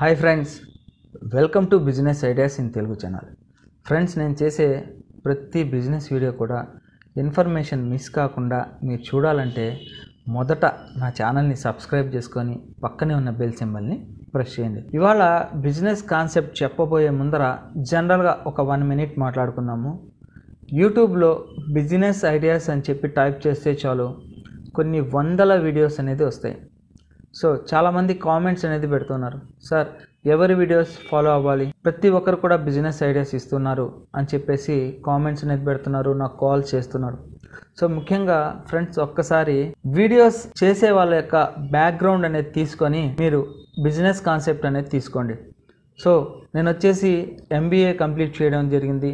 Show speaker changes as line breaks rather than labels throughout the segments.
hi friends welcome to business ideas in Telugu channel friends నేను చేసే ప్రతి బిజినెస్ వీడియో కూడా ఇన్ఫర్మేషన్ మిస్ కాకుండా మీరు చూడాలంటే మొదట నా ఛానల్ని సబ్స్క్రైబ్ చేసుకొని పక్కనే ఉన్న బెల్ సింబల్ని ప్రెస్ చేయండి ఇవాళ బిజినెస్ కాన్సెప్ట్ చెప్పబోయే ముందర జనరల్గా ఒక వన్ మినిట్ మాట్లాడుకుందాము యూట్యూబ్లో బిజినెస్ ఐడియాస్ అని చెప్పి టైప్ చేస్తే చాలు కొన్ని వందల వీడియోస్ అనేది వస్తాయి సో చాలామంది కామెంట్స్ అనేది పెడుతున్నారు సార్ ఎవరి వీడియోస్ ఫాలో అవ్వాలి ప్రతి ఒక్కరు కూడా బిజినెస్ ఐడియాస్ ఇస్తున్నారు అని చెప్పేసి కామెంట్స్ అనేది పెడుతున్నారు నాకు కాల్ చేస్తున్నారు సో ముఖ్యంగా ఫ్రెండ్స్ ఒక్కసారి వీడియోస్ చేసే వాళ్ళ యొక్క బ్యాక్గ్రౌండ్ అనేది తీసుకొని మీరు బిజినెస్ కాన్సెప్ట్ అనేది తీసుకోండి సో నేను వచ్చేసి ఎంబీఏ కంప్లీట్ చేయడం జరిగింది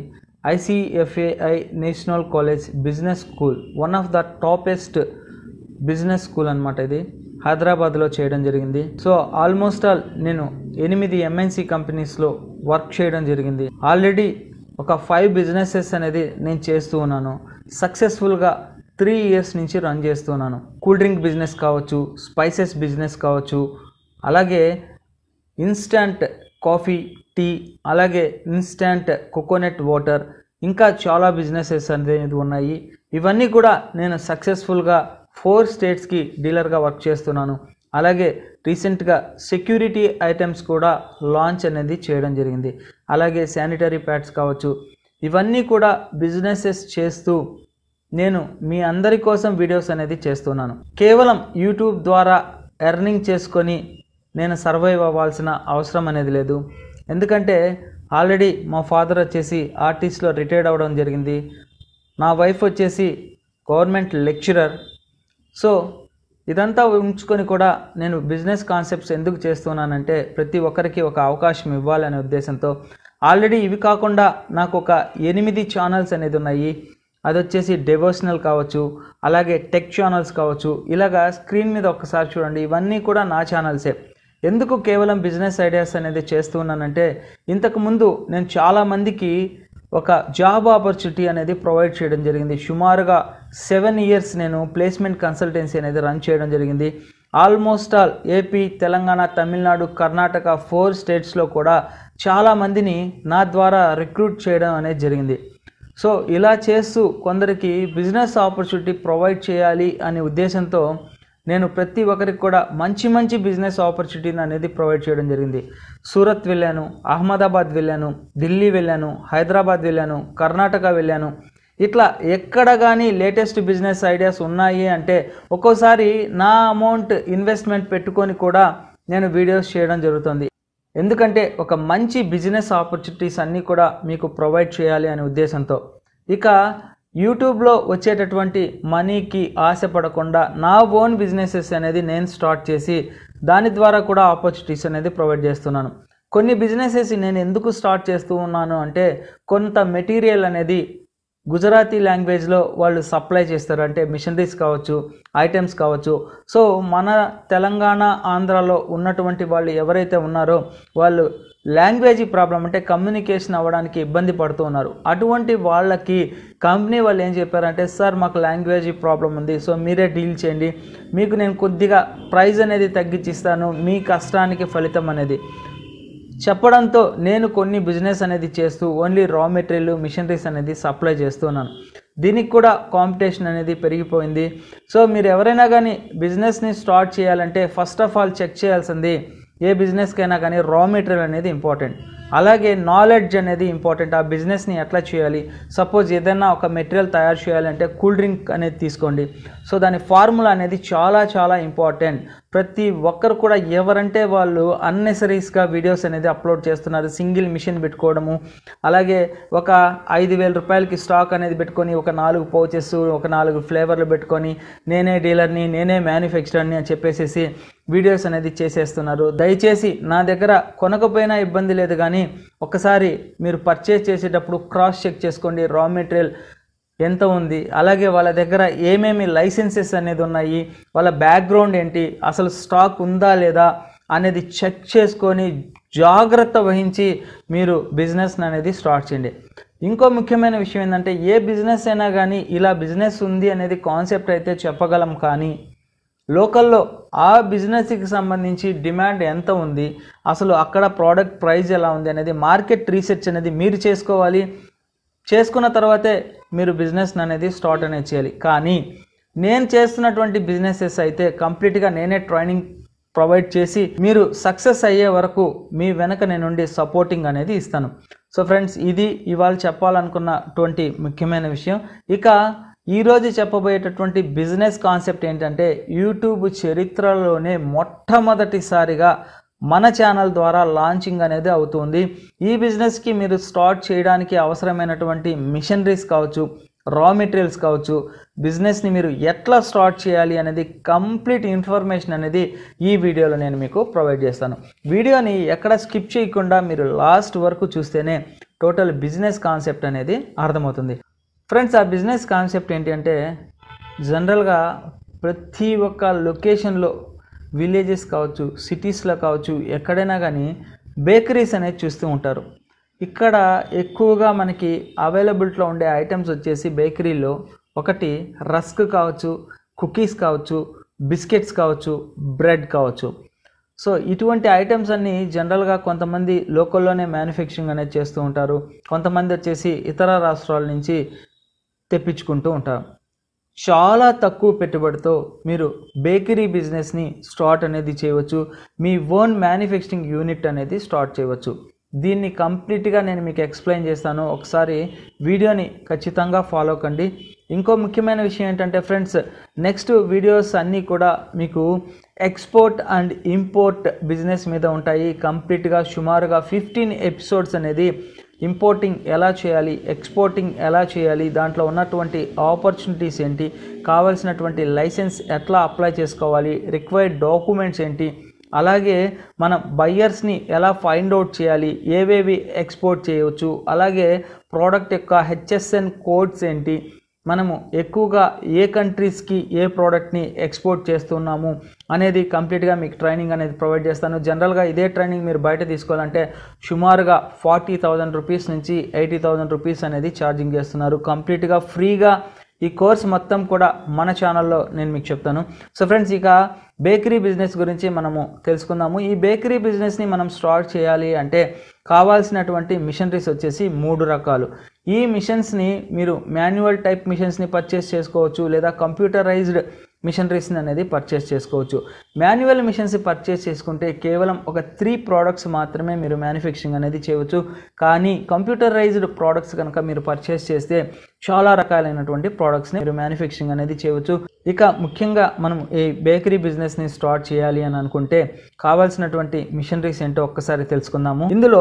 ICFAI national college business school one of the toppest business school అనమాట ఇది హైదరాబాద్లో చేయడం జరిగింది సో ఆల్మోస్ట్ ఆల్ నేను ఎనిమిది ఎంఎన్సి కంపెనీస్లో వర్క్ చేయడం జరిగింది ఆల్రెడీ ఒక ఫైవ్ బిజినెసెస్ అనేది నేను చేస్తూ ఉన్నాను సక్సెస్ఫుల్గా త్రీ ఇయర్స్ నుంచి రన్ చేస్తున్నాను కూల్ డ్రింక్ బిజినెస్ కావచ్చు స్పైసెస్ బిజినెస్ కావచ్చు అలాగే ఇన్స్టంట్ కాఫీ టీ అలాగే ఇన్స్టంట్ కోకోనట్ వాటర్ ఇంకా చాలా బిజినెసెస్ అనేది ఉన్నాయి ఇవన్నీ కూడా నేను సక్సెస్ఫుల్గా ఫోర్ స్టేట్స్కి డీలర్గా వర్క్ చేస్తున్నాను అలాగే రీసెంట్గా సెక్యూరిటీ ఐటమ్స్ కూడా లాంచ్ అనేది చేయడం జరిగింది అలాగే శానిటరీ ప్యాడ్స్ కావచ్చు ఇవన్నీ కూడా బిజినెసెస్ చేస్తూ నేను మీ అందరి కోసం వీడియోస్ అనేది చేస్తున్నాను కేవలం యూట్యూబ్ ద్వారా ఎర్నింగ్ చేసుకొని నేను సర్వైవ్ అవ్వాల్సిన అవసరం అనేది లేదు ఎందుకంటే ఆల్రెడీ మా ఫాదర్ వచ్చేసి ఆర్టిస్ట్లో రిటైర్డ్ అవ్వడం జరిగింది నా వైఫ్ వచ్చేసి గవర్నమెంట్ లెక్చరర్ సో ఇదంతా ఉంచుకొని కూడా నేను బిజినెస్ కాన్సెప్ట్స్ ఎందుకు చేస్తున్నానంటే ప్రతి ఒక్కరికి ఒక అవకాశం ఇవ్వాలనే ఉద్దేశంతో ఆల్రెడీ ఇవి కాకుండా నాకు ఒక ఎనిమిది ఛానల్స్ అనేది ఉన్నాయి అది వచ్చేసి డెవోషనల్ కావచ్చు అలాగే టెక్ ఛానల్స్ కావచ్చు ఇలాగా స్క్రీన్ మీద ఒక్కసారి చూడండి ఇవన్నీ కూడా నా ఛానల్సే ఎందుకు కేవలం బిజినెస్ ఐడియాస్ అనేది చేస్తున్నానంటే ఇంతకుముందు నేను చాలామందికి ఒక జాబ్ ఆపర్చునిటీ అనేది ప్రొవైడ్ చేయడం జరిగింది సుమారుగా సెవెన్ ఇయర్స్ నేను ప్లేస్మెంట్ కన్సల్టెన్సీ అనేది రన్ చేయడం జరిగింది almost all AP Telangana Tamil Nadu Karnataka four స్టేట్స్లో కూడా చాలామందిని నా ద్వారా రిక్రూట్ చేయడం అనేది జరిగింది సో ఇలా చేస్తూ కొందరికి బిజినెస్ ఆపర్చునిటీ ప్రొవైడ్ చేయాలి అనే ఉద్దేశంతో నేను ప్రతి ఒక్కరికి కూడా మంచి మంచి బిజినెస్ ఆపర్చునిటీని అనేది ప్రొవైడ్ చేయడం జరిగింది సూరత్ వెళ్ళాను అహ్మదాబాద్ వెళ్ళాను ఢిల్లీ వెళ్ళాను హైదరాబాద్ వెళ్ళాను కర్ణాటక వెళ్ళాను ఇట్లా ఎక్కడ కానీ లేటెస్ట్ బిజినెస్ ఐడియాస్ ఉన్నాయి అంటే ఒక్కోసారి నా అమౌంట్ ఇన్వెస్ట్మెంట్ పెట్టుకొని కూడా నేను వీడియోస్ చేయడం జరుగుతుంది ఎందుకంటే ఒక మంచి బిజినెస్ ఆపర్చునిటీస్ అన్నీ కూడా మీకు ప్రొవైడ్ చేయాలి అనే ఉద్దేశంతో ఇక యూట్యూబ్లో వచ్చేటటువంటి మనీకి ఆశపడకుండా నా ఓన్ బిజినెసెస్ అనేది నేను స్టార్ట్ చేసి దాని ద్వారా కూడా ఆపర్చునిటీస్ అనేది ప్రొవైడ్ చేస్తున్నాను కొన్ని బిజినెసెస్ నేను ఎందుకు స్టార్ట్ చేస్తూ ఉన్నాను అంటే కొంత మెటీరియల్ అనేది గుజరాతీ లాంగ్వేజ్లో వాళ్ళు సప్లై చేస్తారు అంటే మిషనరీస్ కావచ్చు ఐటమ్స్ కావచ్చు సో మన తెలంగాణ ఆంధ్రాలో ఉన్నటువంటి వాళ్ళు ఎవరైతే ఉన్నారో వాళ్ళు లాంగ్వేజ్ ప్రాబ్లం అంటే కమ్యూనికేషన్ అవ్వడానికి ఇబ్బంది పడుతూ ఉన్నారు అటువంటి వాళ్ళకి కంపెనీ వాళ్ళు ఏం చెప్పారంటే సార్ మాకు లాంగ్వేజ్ ప్రాబ్లం ఉంది సో మీరే డీల్ చేయండి మీకు నేను కొద్దిగా ప్రైజ్ అనేది తగ్గించిస్తాను మీ కష్టానికి ఫలితం అనేది చెప్పడంతో నేను కొన్ని బిజినెస్ అనేది చేస్తూ ఓన్లీ రా మెటీరియల్ మిషనరీస్ అనేది సప్లై చేస్తున్నాను దీనికి కూడా కాంపిటీషన్ అనేది పెరిగిపోయింది సో మీరు ఎవరైనా కానీ బిజినెస్ని స్టార్ట్ చేయాలంటే ఫస్ట్ ఆఫ్ ఆల్ చెక్ చేయాల్సింది ఏ బిజినెస్కైనా కానీ రా మెటీరియల్ అనేది ఇంపార్టెంట్ అలాగే నాలెడ్జ్ అనేది ఇంపార్టెంట్ ఆ బిజినెస్ని ఎట్లా చేయాలి సపోజ్ ఏదైనా ఒక మెటీరియల్ తయారు చేయాలంటే కూల్ డ్రింక్ అనేది తీసుకోండి సో దాని ఫార్ములా అనేది చాలా చాలా ఇంపార్టెంట్ ప్రతి ఒక్కరు కూడా ఎవరంటే వాళ్ళు అన్నెసరీస్గా వీడియోస్ అనేది అప్లోడ్ చేస్తున్నారు సింగిల్ మిషన్ పెట్టుకోవడము అలాగే ఒక ఐదు వేల రూపాయలకి స్టాక్ అనేది పెట్టుకొని ఒక నాలుగు పౌచెస్ ఒక నాలుగు ఫ్లేవర్లు పెట్టుకొని నేనే డీలర్ని నేనే మ్యానుఫ్యాక్చరర్ని అని చెప్పేసి వీడియోస్ అనేది చేసేస్తున్నారు దయచేసి నా దగ్గర కొనకపోయినా ఇబ్బంది లేదు కానీ ఒకసారి మీరు పర్చేస్ చేసేటప్పుడు క్రాస్ చెక్ చేసుకోండి రా మెటీరియల్ ఎంత ఉంది అలాగే వాళ్ళ దగ్గర ఏమేమి లైసెన్సెస్ అనేది ఉన్నాయి వాళ్ళ బ్యాక్గ్రౌండ్ ఏంటి అసలు స్టాక్ ఉందా లేదా అనేది చెక్ చేసుకొని జాగ్రత్త వహించి మీరు బిజినెస్ అనేది స్టార్ట్ చేయండి ఇంకో ముఖ్యమైన విషయం ఏంటంటే ఏ బిజినెస్ అయినా కానీ ఇలా బిజినెస్ ఉంది అనేది కాన్సెప్ట్ అయితే చెప్పగలం కానీ లోకల్లో ఆ బిజినెస్కి సంబంధించి డిమాండ్ ఎంత ఉంది అసలు అక్కడ ప్రోడక్ట్ ప్రైస్ ఎలా ఉంది అనేది మార్కెట్ రీసెర్చ్ అనేది మీరు చేసుకోవాలి చేసుకున్న తర్వాతే మీరు బిజినెస్ అనేది స్టార్ట్ అనేది చేయాలి కానీ నేను చేస్తున్నటువంటి బిజినెసెస్ అయితే కంప్లీట్గా నేనే ట్రైనింగ్ ప్రొవైడ్ చేసి మీరు సక్సెస్ అయ్యే వరకు మీ వెనక నేనుండి సపోర్టింగ్ అనేది ఇస్తాను సో ఫ్రెండ్స్ ఇది ఇవాళ చెప్పాలనుకున్నటువంటి ముఖ్యమైన విషయం ఇక ఈరోజు చెప్పబోయేటటువంటి బిజినెస్ కాన్సెప్ట్ ఏంటంటే యూట్యూబ్ చరిత్రలోనే మొట్టమొదటిసారిగా మన ఛానల్ ద్వారా లాంచింగ్ అనేది అవుతుంది ఈ బిజినెస్కి మీరు స్టార్ట్ చేయడానికి అవసరమైనటువంటి మిషనరీస్ కావచ్చు రా మెటీరియల్స్ కావచ్చు బిజినెస్ని మీరు ఎట్లా స్టార్ట్ చేయాలి అనేది కంప్లీట్ ఇన్ఫర్మేషన్ అనేది ఈ వీడియోలో నేను మీకు ప్రొవైడ్ చేస్తాను వీడియోని ఎక్కడ స్కిప్ చేయకుండా మీరు లాస్ట్ వరకు చూస్తేనే టోటల్ బిజినెస్ కాన్సెప్ట్ అనేది అర్థమవుతుంది ఫ్రెండ్స్ ఆ బిజినెస్ కాన్సెప్ట్ ఏంటి అంటే జనరల్గా ప్రతి ఒక్క లొకేషన్లో విలేజెస్ కావచ్చు సిటీస్లో కావచ్చు ఎక్కడైనా కానీ బేకరీస్ అనేది చూస్తూ ఉంటారు ఇక్కడ ఎక్కువగా మనకి అవైలబిలిటీలో ఉండే ఐటమ్స్ వచ్చేసి బేకరీలో ఒకటి రస్క్ కావచ్చు కుకీస్ కావచ్చు బిస్కెట్స్ కావచ్చు బ్రెడ్ కావచ్చు సో ఇటువంటి ఐటమ్స్ అన్నీ జనరల్గా కొంతమంది లోకల్లోనే మ్యానుఫ్యాక్చరింగ్ అనేది చేస్తూ ఉంటారు కొంతమంది వచ్చేసి ఇతర రాష్ట్రాల నుంచి తెప్పించుకుంటూ ఉంటారు చాలా తక్కువ పెట్టుబడితో మీరు బేకరీ బిజినెస్ని స్టార్ట్ అనేది చేయవచ్చు మీ ఓన్ మ్యానుఫ్యాక్చరింగ్ యూనిట్ అనేది స్టార్ట్ చేయవచ్చు దీన్ని కంప్లీట్గా నేను మీకు ఎక్స్ప్లెయిన్ చేస్తాను ఒకసారి వీడియోని ఖచ్చితంగా ఫాలో కండి ఇంకో ముఖ్యమైన విషయం ఏంటంటే ఫ్రెండ్స్ నెక్స్ట్ వీడియోస్ అన్నీ కూడా మీకు ఎక్స్పోర్ట్ అండ్ ఇంపోర్ట్ బిజినెస్ మీద ఉంటాయి కంప్లీట్గా సుమారుగా ఫిఫ్టీన్ ఎపిసోడ్స్ అనేది ఇంపోర్టింగ్ ఎలా చేయాలి ఎక్స్పోర్టింగ్ ఎలా చేయాలి దాంట్లో ఉన్నటువంటి ఆపర్చునిటీస్ ఏంటి కావాల్సినటువంటి లైసెన్స్ ఎట్లా అప్లై చేసుకోవాలి రిక్వైర్డ్ డాక్యుమెంట్స్ ఏంటి అలాగే మనం బయ్యర్స్ని ఎలా ఫైండ్ అవుట్ చేయాలి ఏవేవి ఎక్స్పోర్ట్ చేయవచ్చు అలాగే ప్రోడక్ట్ యొక్క హెచ్ఎస్ఎన్ కోడ్స్ ఏంటి మనము ఎక్కువగా ఏ కంట్రీస్కి ఏ ప్రోడక్ట్ని ఎక్స్పోర్ట్ చేస్తున్నాము అనేది కంప్లీట్గా మీకు ట్రైనింగ్ అనేది ప్రొవైడ్ చేస్తాను జనరల్గా ఇదే ట్రైనింగ్ మీరు బయట తీసుకోవాలంటే సుమారుగా ఫార్టీ థౌజండ్ రూపీస్ నుంచి ఎయిటీ థౌజండ్ రూపీస్ అనేది ఛార్జింగ్ చేస్తున్నారు కంప్లీట్గా ఫ్రీగా ఈ కోర్స్ మొత్తం కూడా మన ఛానల్లో నేను మీకు చెప్తాను సో ఫ్రెండ్స్ ఇక బేకరీ బిజినెస్ గురించి మనము తెలుసుకుందాము ఈ బేకరీ బిజినెస్ని మనం స్టార్ట్ చేయాలి అంటే కావాల్సినటువంటి మిషనరీస్ వచ్చేసి మూడు రకాలు ఈ మిషన్స్ని మీరు మాన్యువల్ టైప్ మిషన్స్ని పర్చేస్ చేసుకోవచ్చు లేదా కంప్యూటరైజ్డ్ మిషనరీస్ని అనేది పర్చేస్ చేసుకోవచ్చు మాన్యువల్ మిషన్స్ పర్చేస్ చేసుకుంటే కేవలం ఒక త్రీ ప్రోడక్ట్స్ మాత్రమే మీరు మ్యానుఫ్యాక్చరింగ్ అనేది చేయవచ్చు కానీ కంప్యూటరైజ్డ్ ప్రోడక్ట్స్ కనుక మీరు పర్చేస్ చేస్తే చాలా రకాలైనటువంటి ప్రోడక్ట్స్ని మీరు మ్యానుఫ్యాక్చరింగ్ అనేది చేయవచ్చు ఇక ముఖ్యంగా మనం ఈ బేకరీ బిజినెస్ని స్టార్ట్ చేయాలి అని అనుకుంటే కావాల్సినటువంటి మిషనరీస్ ఏంటో ఒక్కసారి తెలుసుకుందాము ఇందులో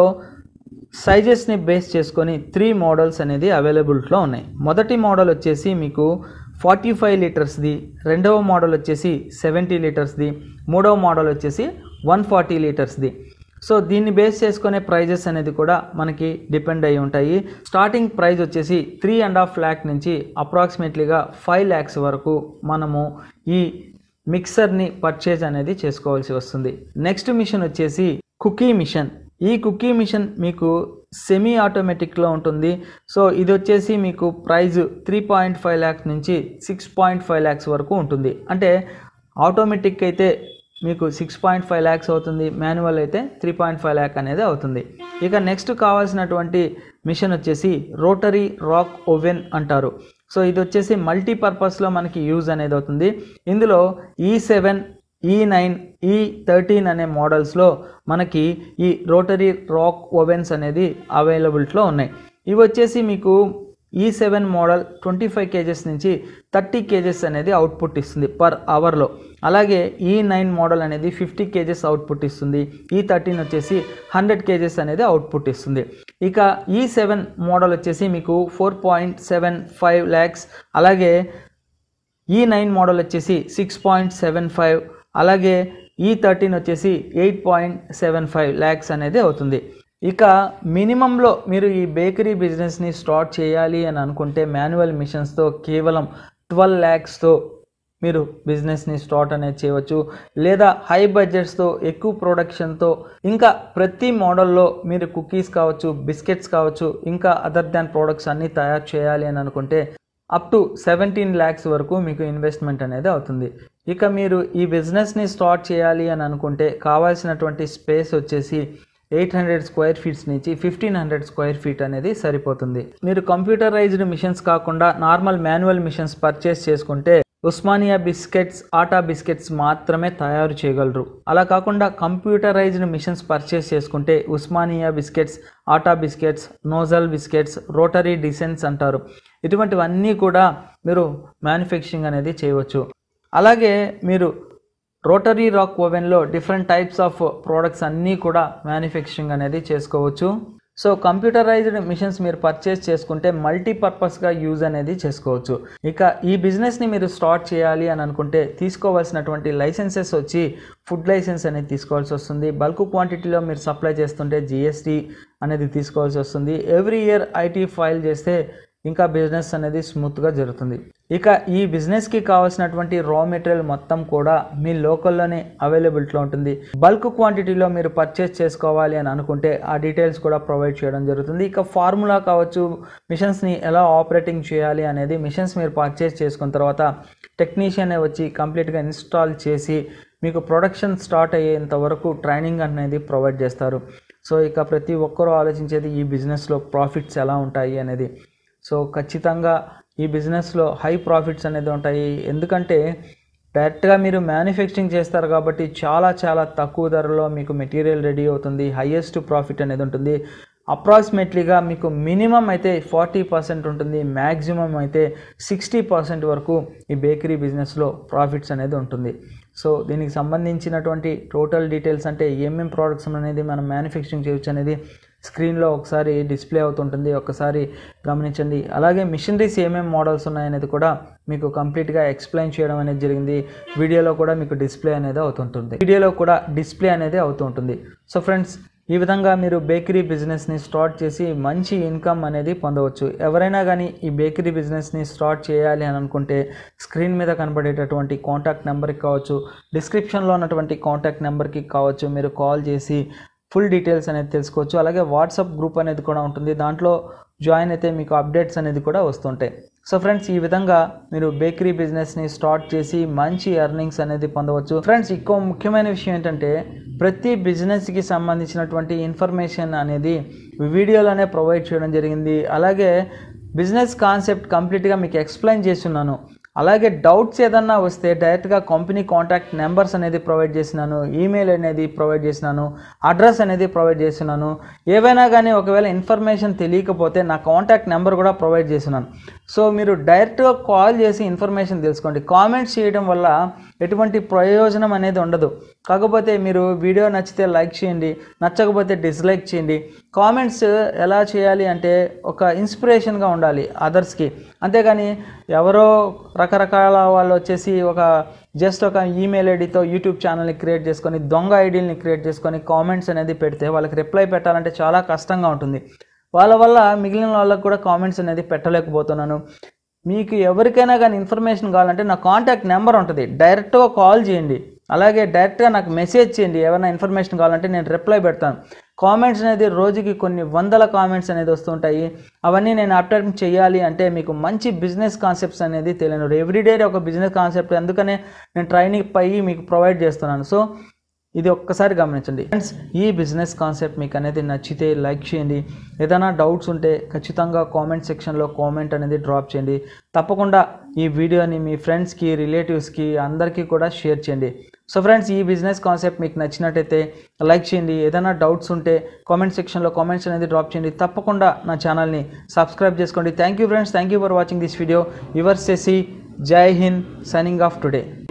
సైజెస్ని బేస్ చేసుకొని త్రీ మోడల్స్ అనేది అవైలబిలిటీలో ఉన్నాయి మొదటి మోడల్ వచ్చేసి మీకు ఫార్టీ ఫైవ్ లీటర్స్ది రెండవ మోడల్ వచ్చేసి సెవెంటీ లీటర్స్ది మూడవ మోడల్ వచ్చేసి వన్ ఫార్టీ లీటర్స్ది సో దీన్ని బేస్ చేసుకునే ప్రైజెస్ అనేది కూడా మనకి డిపెండ్ అయి ఉంటాయి స్టార్టింగ్ ప్రైస్ వచ్చేసి త్రీ అండ్ హాఫ్ ల్యాక్ నుంచి అప్రాక్సిమేట్లీగా ఫైవ్ ల్యాక్స్ వరకు మనము ఈ మిక్సర్ని పర్చేజ్ అనేది చేసుకోవాల్సి వస్తుంది నెక్స్ట్ మిషన్ వచ్చేసి కుకీ మిషన్ ఈ కుకీ మిషన్ మీకు సెమీ ఆటోమేటిక్లో ఉంటుంది సో ఇది వచ్చేసి మీకు price three point five lakhs నుంచి సిక్స్ పాయింట్ ఫైవ్ ల్యాక్స్ వరకు ఉంటుంది అంటే ఆటోమేటిక్ అయితే మీకు సిక్స్ పాయింట్ ఫైవ్ ల్యాక్స్ అవుతుంది మాన్యువల్ అయితే త్రీ పాయింట్ ఫైవ్ ల్యాక్ అనేది అవుతుంది ఇక నెక్స్ట్ కావాల్సినటువంటి మిషన్ వచ్చేసి రోటరీ రాక్ ఓవెన్ అంటారు సో ఇది వచ్చేసి మల్టీపర్పస్లో మనకి యూజ్ అనేది అవుతుంది ఇందులో ఈ సెవెన్ ఈ నైన్ ఈ థర్టీన్ అనే మోడల్స్లో మనకి ఈ రోటరీ రాక్ ఓవెన్స్ అనేది అవైలబిలిటీలో ఉన్నాయి ఇవి వచ్చేసి మీకు ఈ seven model twenty five kgs నుంచి థర్టీ కేజెస్ అనేది అవుట్పుట్ ఇస్తుంది పర్ అవర్లో అలాగే ఈ నైన్ మోడల్ అనేది ఫిఫ్టీ కేజెస్ అవుట్పుట్ ఇస్తుంది ఈ థర్టీన్ వచ్చేసి హండ్రెడ్ కేజెస్ అనేది అవుట్పుట్ ఇస్తుంది ఇక ఈ సెవెన్ మోడల్ వచ్చేసి మీకు four point seven five lakhs అలాగే ఈ నైన్ మోడల్ వచ్చేసి సిక్స్ పాయింట్ సెవెన్ ఫైవ్ అలాగే ఈ థర్టీన్ వచ్చేసి eight point seven five lakhs అనేది అవుతుంది ఇక మినిమంలో మీరు ఈ బేకరీ బిజినెస్ని స్టార్ట్ చేయాలి అని అనుకుంటే మాన్యువల్ మిషన్స్తో కేవలం ట్వెల్వ్ ల్యాక్స్తో మీరు బిజినెస్ని స్టార్ట్ అనేది చేయవచ్చు లేదా హై బడ్జెట్స్తో ఎక్కువ ప్రొడక్షన్తో ఇంకా ప్రతి మోడల్లో మీరు కుకీస్ కావచ్చు బిస్కెట్స్ కావచ్చు ఇంకా అదర్ దాన్ ప్రోడక్ట్స్ అన్నీ తయారు చేయాలి అని అనుకుంటే అప్ టు సెవెంటీన్ ల్యాక్స్ వరకు మీకు ఇన్వెస్ట్మెంట్ అనేది అవుతుంది ఇక మీరు ఈ బిజినెస్ని స్టార్ట్ చేయాలి అని అనుకుంటే కావాల్సినటువంటి స్పేస్ వచ్చేసి ఎయిట్ హండ్రెడ్ స్క్వేర్ ఫీట్స్ నుంచి ఫిఫ్టీన్ హండ్రెడ్ స్క్వేర్ ఫీట్ అనేది సరిపోతుంది మీరు కంప్యూటరైజ్డ్ మిషన్స్ కాకుండా నార్మల్ మాన్యువల్ మిషన్స్ పర్చేస్ చేసుకుంటే ఉస్మానియా బిస్కెట్స్ ఆటా బిస్కెట్స్ మాత్రమే తయారు చేయగలరు అలా కాకుండా కంప్యూటరైజ్డ్ మిషన్స్ పర్చేస్ చేసుకుంటే Osmania biscuits atta biscuits nozzle biscuits rotary డిసెన్స్ అంటారు ఇటువంటివన్నీ కూడా మీరు మ్యానుఫ్యాక్చరింగ్ అనేది చేయవచ్చు అలాగే మీరు రోటరీ రాక్ ఓవెన్లో డిఫరెంట్ టైప్స్ ఆఫ్ ప్రోడక్ట్స్ అన్నీ కూడా మ్యానుఫ్యాక్చరింగ్ అనేది చేసుకోవచ్చు సో కంప్యూటరైజ్డ్ మిషన్స్ మీరు పర్చేస్ చేసుకుంటే మల్టీపర్పస్గా యూజ్ అనేది చేసుకోవచ్చు ఇక ఈ బిజినెస్ని మీరు స్టార్ట్ చేయాలి అని అనుకుంటే తీసుకోవాల్సినటువంటి లైసెన్సెస్ వచ్చి ఫుడ్ లైసెన్స్ అనేది తీసుకోవాల్సి వస్తుంది బల్క్ క్వాంటిటీలో మీరు సప్లై చేస్తుంటే జిఎస్టీ అనేది తీసుకోవాల్సి వస్తుంది ఎవ్రీ ఇయర్ ఐటీ ఫైల్ చేస్తే ఇంకా బిజినెస్ అనేది స్మూత్గా జరుగుతుంది ఇక ఈ బిజినెస్కి కావాల్సినటువంటి రా మెటీరియల్ మొత్తం కూడా మీ లోకల్లోనే అవైలబిలిటీలో ఉంటుంది బల్క్ క్వాంటిటీలో మీరు పర్చేస్ చేసుకోవాలి అని అనుకుంటే ఆ డీటెయిల్స్ కూడా ప్రొవైడ్ చేయడం జరుగుతుంది ఇక ఫార్ములా కావచ్చు మిషన్స్ని ఎలా ఆపరేటింగ్ చేయాలి అనేది మిషన్స్ మీరు పర్చేస్ చేసుకున్న తర్వాత టెక్నీషియనే వచ్చి కంప్లీట్గా ఇన్స్టాల్ చేసి మీకు ప్రొడక్షన్ స్టార్ట్ అయ్యేంత వరకు ట్రైనింగ్ అనేది ప్రొవైడ్ చేస్తారు సో ఇక ప్రతి ఒక్కరూ ఆలోచించేది ఈ బిజినెస్లో ప్రాఫిట్స్ ఎలా ఉంటాయి అనేది సో ఖచ్చితంగా ఈ బిజినెస్లో హై ప్రాఫిట్స్ అనేది ఉంటాయి ఎందుకంటే డైరెక్ట్గా మీరు మ్యానుఫ్యాక్చరింగ్ చేస్తారు కాబట్టి చాలా చాలా తక్కువ ధరలో మీకు మెటీరియల్ రెడీ అవుతుంది హైయెస్ట్ ప్రాఫిట్ అనేది ఉంటుంది అప్రాక్సిమేట్లీగా మీకు మినిమం అయితే ఫార్టీ పర్సెంట్ ఉంటుంది మ్యాక్సిమం అయితే సిక్స్టీ పర్సెంట్ వరకు ఈ బేకరీ బిజినెస్లో ప్రాఫిట్స్ అనేది ఉంటుంది సో దీనికి సంబంధించినటువంటి టోటల్ డీటెయిల్స్ అంటే ఏమేం ప్రోడక్ట్స్ అనేది మనం మ్యానుఫ్యాక్చరింగ్ చేయొచ్చు అనేది స్క్రీన్లో ఒకసారి డిస్ప్లే అవుతుంటుంది ఒకసారి గమనించండి అలాగే మిషనరీస్ ఏమేమి మోడల్స్ ఉన్నాయనేది కూడా మీకు కంప్లీట్గా ఎక్స్ప్లెయిన్ చేయడం అనేది జరిగింది వీడియోలో కూడా మీకు డిస్ప్లే అనేది అవుతుంటుంది వీడియోలో కూడా డిస్ప్లే అనేది అవుతుంటుంది సో ఫ్రెండ్స్ ఈ విధంగా మీరు బేకరీ బిజినెస్ని స్టార్ట్ చేసి మంచి ఇన్కమ్ అనేది పొందవచ్చు ఎవరైనా కానీ ఈ బేకరీ బిజినెస్ని స్టార్ట్ చేయాలి అని అనుకుంటే స్క్రీన్ మీద కనబడేటటువంటి కాంటాక్ట్ నెంబర్కి కావచ్చు డిస్క్రిప్షన్లో ఉన్నటువంటి కాంటాక్ట్ నెంబర్కి కావచ్చు మీరు కాల్ చేసి ఫుల్ డీటెయిల్స్ అనేది తెలుసుకోవచ్చు అలాగే వాట్సాప్ గ్రూప్ అనేది కూడా ఉంటుంది దాంట్లో జాయిన్ అయితే మీకు అప్డేట్స్ అనేది కూడా వస్తుంటాయి సో ఫ్రెండ్స్ ఈ విధంగా మీరు బేకరీ బిజినెస్ని స్టార్ట్ చేసి మంచి ఎర్నింగ్స్ అనేది పొందవచ్చు ఫ్రెండ్స్ ఇంకో ముఖ్యమైన విషయం ఏంటంటే ప్రతి బిజినెస్కి సంబంధించినటువంటి ఇన్ఫర్మేషన్ అనేది వీడియోలోనే ప్రొవైడ్ చేయడం జరిగింది అలాగే బిజినెస్ కాన్సెప్ట్ కంప్లీట్గా మీకు ఎక్స్ప్లెయిన్ చేస్తున్నాను అలాగే డౌట్స్ ఏదన్నా వస్తే డైరెక్ట్గా కంపెనీ కాంటాక్ట్ నెంబర్స్ అనేది ప్రొవైడ్ చేసినాను ఈమెయిల్ అనేది ప్రొవైడ్ చేసినాను అడ్రస్ అనేది ప్రొవైడ్ చేస్తున్నాను ఏవైనా కానీ ఒకవేళ ఇన్ఫర్మేషన్ తెలియకపోతే నా కాంటాక్ట్ నెంబర్ కూడా ప్రొవైడ్ చేస్తున్నాను సో మీరు డైరెక్ట్గా కాల్ చేసి ఇన్ఫర్మేషన్ తెలుసుకోండి కామెంట్స్ చేయడం వల్ల ఎటువంటి ప్రయోజనం అనేది ఉండదు కాకపోతే మీరు వీడియో నచ్చితే లైక్ చేయండి నచ్చకపోతే డిస్లైక్ చేయండి కామెంట్స్ ఎలా చేయాలి అంటే ఒక ఇన్స్పిరేషన్గా ఉండాలి అదర్స్కి అంతేగాని ఎవరో రకరకాల వాళ్ళు వచ్చేసి ఒక జస్ట్ ఒక ఈమెయిల్ ఐడితో యూట్యూబ్ ఛానల్ని క్రియేట్ చేసుకొని దొంగ ఐడీని క్రియేట్ చేసుకొని కామెంట్స్ అనేది పెడితే వాళ్ళకి రిప్లై పెట్టాలంటే చాలా కష్టంగా ఉంటుంది వాళ్ళ వల్ల మిగిలిన వాళ్ళకి కూడా కామెంట్స్ అనేది పెట్టలేకపోతున్నాను మీకు ఎవరికైనా కానీ ఇన్ఫర్మేషన్ కావాలంటే నా కాంటాక్ట్ నెంబర్ ఉంటుంది డైరెక్ట్గా కాల్ చేయండి అలాగే డైరెక్ట్గా నాకు మెసేజ్ చేయండి ఏమైనా ఇన్ఫర్మేషన్ కావాలంటే నేను రిప్లై పెడతాను కామెంట్స్ అనేది రోజుకి కొన్ని వందల కామెంట్స్ అనేది వస్తుంటాయి అవన్నీ నేను అటెంప్ట్ చేయాలి అంటే మీకు మంచి బిజినెస్ కాన్సెప్ట్స్ అనేది తెలియను ఎవ్రీడే ఒక బిజినెస్ కాన్సెప్ట్ అందుకనే నేను ట్రైనింగ్ పై మీకు ప్రొవైడ్ చేస్తున్నాను సో ఇది ఒక్కసారి గమనించండి ఫ్రెండ్స్ ఈ బిజినెస్ కాన్సెప్ట్ మీకు అనేది నచ్చితే లైక్ చేయండి ఏదైనా డౌట్స్ ఉంటే ఖచ్చితంగా కామెంట్ సెక్షన్లో కామెంట్ అనేది డ్రాప్ చేయండి తప్పకుండా ఈ వీడియోని మీ ఫ్రెండ్స్కి రిలేటివ్స్కి అందరికీ కూడా షేర్ చేయండి సో ఫ్రెండ్స్ ఈ బిజినెస్ కాన్సెప్ట్ మీకు నచ్చినట్టయితే లైక్ చేయండి ఏదైనా డౌట్స్ ఉంటే కామెంట్ సెక్షన్లో కామెంట్స్ అనేది డ్రాప్ చేయండి తప్పకుండా నా ఛానల్ని సబ్స్క్రైబ్ చేసుకోండి thank you friends thank you for watching this video your సెసి జై హింద్ సైనింగ్ ఆఫ్ టుడే